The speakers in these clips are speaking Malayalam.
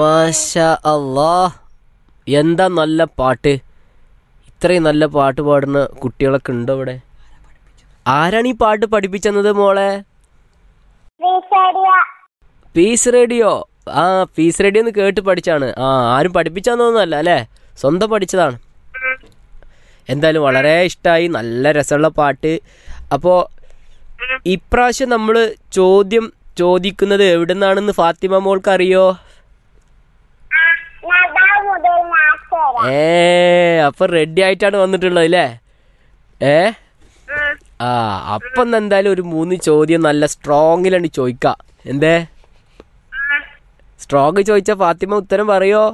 മാഷ അല്ലാ എന്താ നല്ല പാട്ട് ഇത്രയും നല്ല പാട്ട് പാടുന്ന കുട്ടികളൊക്കെ ഉണ്ടോ ഇവിടെ ആരാണ് ഈ പാട്ട് പഠിപ്പിച്ചെന്നത് മോളെ വിസരിയ പീസ് റേഡിയോ ആ പീസ് റേഡിയോ എന്ന് കേട്ട് പഠിച്ചാണ് ആ ആരും പഠിപ്പിച്ചാന്നൊന്നുമല്ല അല്ലേ സ്വന്തം പഠിച്ചതാണ് എന്തായാലും വളരെ ഇഷ്ടമായി നല്ല രസമുള്ള പാട്ട് അപ്പോൾ ഇപ്രാവശ്യം നമ്മൾ ചോദ്യം ചോദിക്കുന്നത് എവിടെ നിന്നാണെന്ന് ഫാത്തിമ മോൾക്ക് അറിയോ നദാ മുതൽ നാസര ഏ അപ്പൊ റെഡി ആയിട്ടാണ് വന്നിട്ടുള്ളത് അല്ലേ ഏ ആ അപ്പം എന്നാ എന്തായാലും ഒരു മൂന്ന് ചോദ്യം നല്ല സ്ട്രോങ്ങിലാണ് ചോദിക്കാം എന്തേ സ്ട്രോങ് ചോദിച്ച ഫാത്തിമ ഉത്തരം പറയോ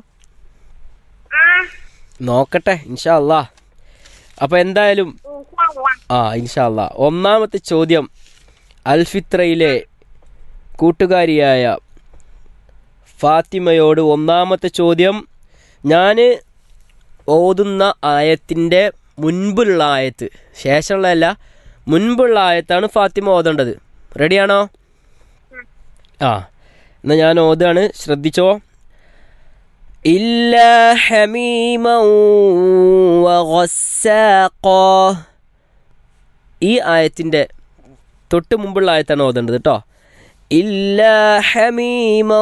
നോക്കട്ടെ ഇൻഷാ അല്ലാ അപ്പൊ എന്തായാലും ആ ഇൻഷാ അല്ലാ ഒന്നാമത്തെ ചോദ്യം അൽഫിത്രയിലെ കൂട്ടുകാരിയായ ഫാത്തിമയോട് ഒന്നാമത്തെ ചോദ്യം ഞാൻ ഓതുന്ന ആയത്തിൻ്റെ മുൻപുള്ള ആയത്ത് ശേഷമുള്ളതല്ല മുൻപുള്ള ആയത്താണ് ഫാത്തിമ ഓതേണ്ടത് റെഡിയാണോ ആ എന്നാൽ ഞാൻ ഓതാണ് ശ്രദ്ധിച്ചോ ഇല്ല ഹമീമൗ വഗസ്സാഖോ. ഈ ആയത്തിൻ്റെ തൊട്ട് മുമ്പുള്ള ആയത്താണ് ഓതേണ്ടത് കേട്ടോ ഇല്ല ഹമീമൗ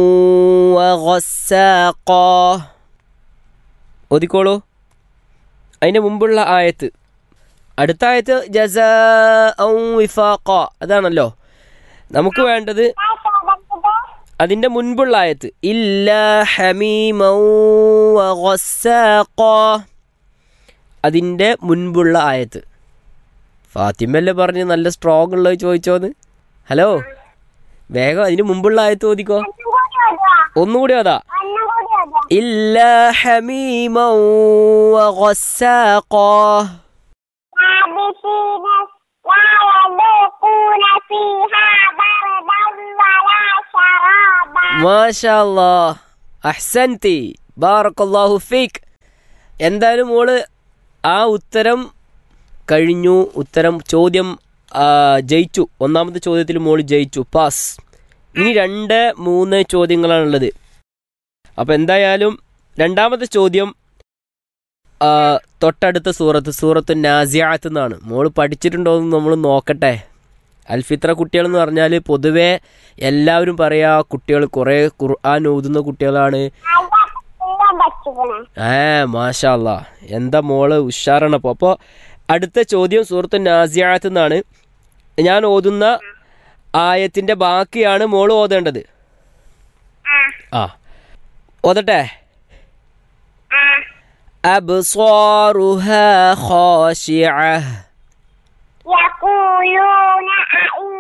വഗസ്സാഖോ. ഓതിക്കോളൂ അതിൻ്റെ മുമ്പുള്ള ആയത്ത് അടുത്ത ആയത്ത് ജസ വിഫാഖ അതാണല്ലോ നമുക്ക് വേണ്ടത് അതിൻ്റെ മുൻപുള്ള ആയത്ത് ഇല്ല ഹമീമൗ വഗസ്സാഖ. അതിൻ്റെ മുൻപുള്ള ആയത്ത് ഫാത്തിമല്ലേ പറഞ്ഞ് നല്ല സ്ട്രോങ് ഉള്ളത് ചോദിച്ചോന്ന് ഹലോ വേഗം അതിന് മുമ്പുള്ള ആയത്ത് ഓതിക്കോ ഒന്നുകൂടി അതാ ഇല്ല ഹമീമൗ വഗസ്സാഖ. لابسين لا يذوقون فيها بردا ولا شرابا മാഷാ അല്ലാ അഹ്സൻതി ബാറക്കല്ലാഹു ഫീക്ക് എന്തായാലും മോള് ആ ഉത്തരം കഴിഞ്ഞു ഉത്തരം ചോദ്യം ആ, ജയിച്ചു ഒന്നാമത്തെ ചോദ്യത്തിൽ മോള് ജയിച്ചു പാസ് ഇനി രണ്ട് മൂന്ന് ചോദ്യങ്ങളാണുള്ളത് അപ്പോൾ എന്തായാലും രണ്ടാമത്തെ ചോദ്യം ആ, തൊട്ടടുത്ത സൂറത്ത് സൂറത്ത് നാസിയാത്ത് എന്നാണ് മോള് പഠിച്ചിട്ടുണ്ടോ എന്ന് നമ്മൾ നോക്കട്ടെ അൽഫിത്ര കുട്ടികളെന്ന് പറഞ്ഞാൽ പൊതുവേ എല്ലാവരും പറയാ കുട്ടികൾ കുറേ ഖുർആൻ ഓതുന്ന കുട്ടികളാണ് എല്ലാം പറ്റുകണേ ഏ മാഷാല്ല എന്താ മോള് ഉഷാറാണ് അപ്പോൾ അപ്പോൾ അടുത്ത ചോദ്യം സുഹൃത്ത് നാസിയാത്ത് എന്നാണ് ഞാൻ ഓതുന്ന ആയത്തിൻ്റെ ബാക്കിയാണ് മോള് ഓതേണ്ടത് ആ ഓതട്ടെ أبصارها خاشعة يقولون أئنا